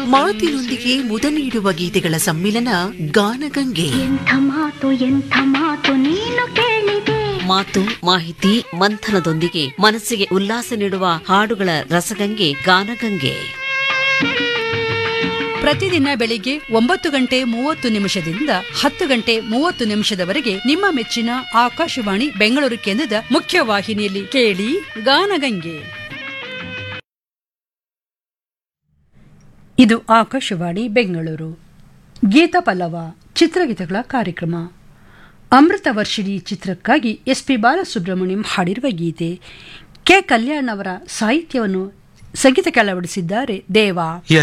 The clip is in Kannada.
ಮಾತಿನೊಂದಿಗೆ ಮುದ ನೀಡುವ ಗೀತೆಗಳ ಸಮ್ಮಿಲನ ಗಾನಗಂಗೆ ಎಂಥ ಮಾತು ಎಂಥ ಮಾತು ನೀನು ಕೇಳಿದೆ ಮಾತು ಮಾಹಿತಿ ಮಂಥನದೊಂದಿಗೆ ಮನಸ್ಸಿಗೆ ಉಲ್ಲಾಸ ನೀಡುವ ಹಾಡುಗಳ ರಸಗಂಗೆ ಗಾನಗಂಗೆ ಪ್ರತಿದಿನ ಬೆಳಿಗ್ಗೆ ಒಂಬತ್ತು ಗಂಟೆ ಮೂವತ್ತು ನಿಮಿಷದಿಂದ ಹತ್ತು ಗಂಟೆ ಮೂವತ್ತು ನಿಮಿಷದವರೆಗೆ ನಿಮ್ಮ ಮೆಚ್ಚಿನ ಆಕಾಶವಾಣಿ ಬೆಂಗಳೂರು ಕೇಂದ್ರದ ಮುಖ್ಯವಾಹಿನಿಯಲ್ಲಿ ಕೇಳಿ ಗಾನಗಂಗೆ ಇದು ಆಕಾಶವಾಣಿ ಬೆಂಗಳೂರು ಗೀತ ಪಲ್ಲವ ಚಿತ್ರಗೀತೆಗಳ ಕಾರ್ಯಕ್ರಮ ಅಮೃತ ವರ್ಷಿಣಿ ಚಿತ್ರಕ್ಕಾಗಿ ಎಸ್ ಪಿ ಬಾಲಸುಬ್ರಹ್ಮಣ್ಯಂ ಹಾಡಿರುವ ಗೀತೆ ಕೆ ಕಲ್ಯಾಣ್ ಅವರ ಸಾಹಿತ್ಯವನ್ನು ಸಂಗೀತಕ್ಕೆ ಅಳವಡಿಸಿದ್ದಾರೆ ದೇವಾ